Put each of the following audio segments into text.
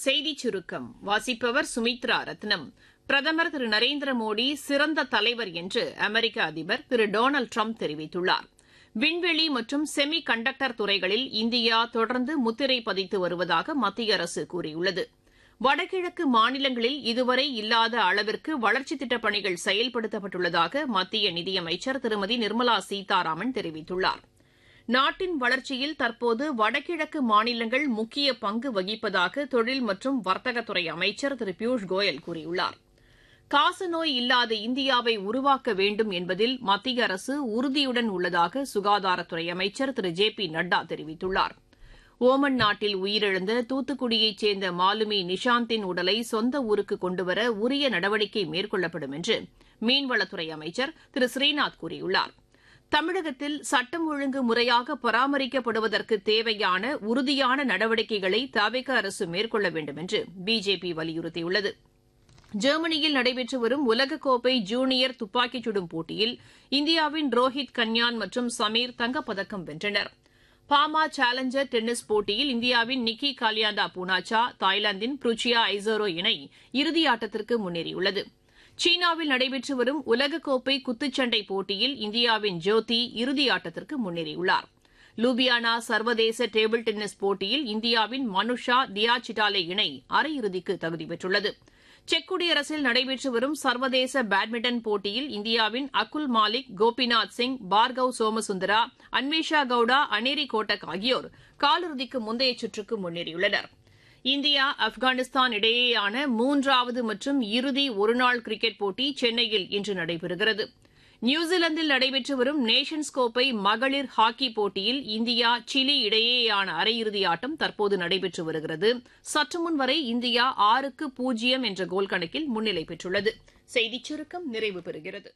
செய்திச் சுருக்கம் வாசிப்பவர் சுமித்ரா ரத்னம் பிரதமர் திரு நரேந்திர மோடி சிறந்த தலைவர் என்று அமெரிக்க அதிபர் திரு டொனால்டு ட்ரம்ப் தெரிவித்துள்ளார் விண்வெளி மற்றும் செமி கண்டக்டர் துறைகளில் இந்தியா தொடர்ந்து முத்திரை பதித்து வருவதாக மத்திய அரசு கூறியுள்ளது வடகிழக்கு மாநிலங்களில் இதுவரை இல்லாத அளவிற்கு வளர்ச்சித் திட்டப் பணிகள் செயல்படுத்தப்பட்டுள்ளதாக மத்திய நிதியமைச்சர் திருமதி நிர்மலா சீதாராமன் தெரிவித்துள்ளார் நாட்டின் வளர்ச்சியில் தற்போது வடகிழக்கு மாநிலங்கள் முக்கிய பங்கு வகிப்பதாக தொழில் மற்றும் வர்த்தகத்துறை அமைச்சர் திரு பியூஷ் கோயல் கூறியுள்ளார் காசநோய் இல்லாத இந்தியாவை உருவாக்க வேண்டும் என்பதில் மத்திய அரசு உறுதியுடன் உள்ளதாக சுகாதாரத்துறை அமைச்சர் திரு ஜே பி நட்டா தெரிவித்துள்ளார் ஓமன் நாட்டில் உயிரிழந்த தூத்துக்குடியைச் சேர்ந்த மாலுமி நிஷாந்தின் உடலை சொந்த ஊருக்கு கொண்டுவர உரிய நடவடிக்கை மேற்கொள்ளப்படும் என்று மீன்வளத்துறை அமைச்சர் திரு ஸ்ரீநாத் கூறியுள்ளார் தமிழகத்தில் சட்டம் ஒழுங்கு முறையாக பராமரிக்கப்படுவதற்கு தேவையான உறுதியான நடவடிக்கைகளை தவிக அரசு மேற்கொள்ள வேண்டும் என்று பிஜேபி வலியுறுத்தியுள்ளது ஜெர்மனியில் நடைபெற்று வரும் உலகக்கோப்பை ஜூனியர் துப்பாக்கிச் சுடும் போட்டியில் இந்தியாவின் ரோஹித் கன்யான் மற்றும் சமீர் தங்கப்பதக்கம் வென்றனர் பாமா சேலஞ்சர் டென்னிஸ் போட்டியில் இந்தியாவின் நிக்கி காலியாந்தா பூனாச்சா தாய்லாந்தின் புருச்சியா ஐசோரோ இணை இறுதியாட்டத்திற்கு முன்னேறியுள்ளது சீனாவில் நடைபெற்று வரும் உலகக்கோப்பை குத்துச்சண்டை போட்டியில் இந்தியாவின் ஜோதி இறுதியாட்டத்திற்கு முன்னேறியுள்ளார் லூபியானா சர்வதேச டேபிள் டென்னிஸ் போட்டியில் இந்தியாவின் மனுஷா தியா சிட்டாலே இணை அரையிறுதிக்கு தகுதி பெற்றுள்ளது செக் குடியரசில் நடைபெற்று வரும் சர்வதேச பேட்மிண்டன் போட்டியில் இந்தியாவின் அகுல் மாலிக் கோபிநாத் சிங் பார்கவ் சோமசுந்தரா அன்வேஷா கவுடா அனேரி கோட்டக் ஆகியோர் காலிறுதிக்கு முந்தைய சுற்றுக்கு முன்னேறியுள்ளனர் இந்தியா ஆப்கானிஸ்தான் இடையேயான மூன்றாவது மற்றும் இறுதி ஒருநாள் கிரிக்கெட் போட்டி சென்னையில் இன்று நடைபெறுகிறது நியூசிலாந்தில் நடைபெற்று வரும் நேஷன்ஸ் கோப்பை மகளிர் ஹாக்கி போட்டியில் இந்தியா சிலி இடையேயான அரையிறுதி ஆட்டம் தற்போது நடைபெற்று வருகிறது சற்றுமுன் வரை இந்தியா ஆறுக்கு பூஜ்ஜியம் என்ற கோல் கணக்கில் முன்னிலை பெற்றுள்ளது செய்திச் சுருக்கம் நிறைவு பெறுகிறது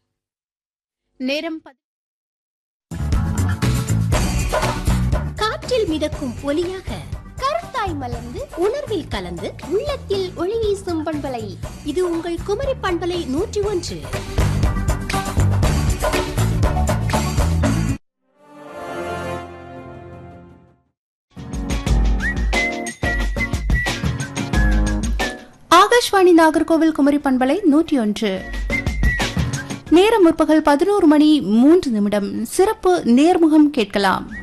நேரம் காற்றில் மிதக்கும் ஒலியாக கருத்தாய் மலர்ந்து உணர்வில் கலந்து உள்ளத்தில் ஒளி வீசும் பண்பலை இது உங்கள் குமரி பண்பலை நூற்றி ஒன்று ஆகாஷ்வாணி நாகர்கோவில் குமரி பண்பலை நூற்றி ஒன்று நேரம் முற்பகல் பதினோரு மணி மூன்று நிமிடம் சிறப்பு நேர்முகம் கேட்கலாம்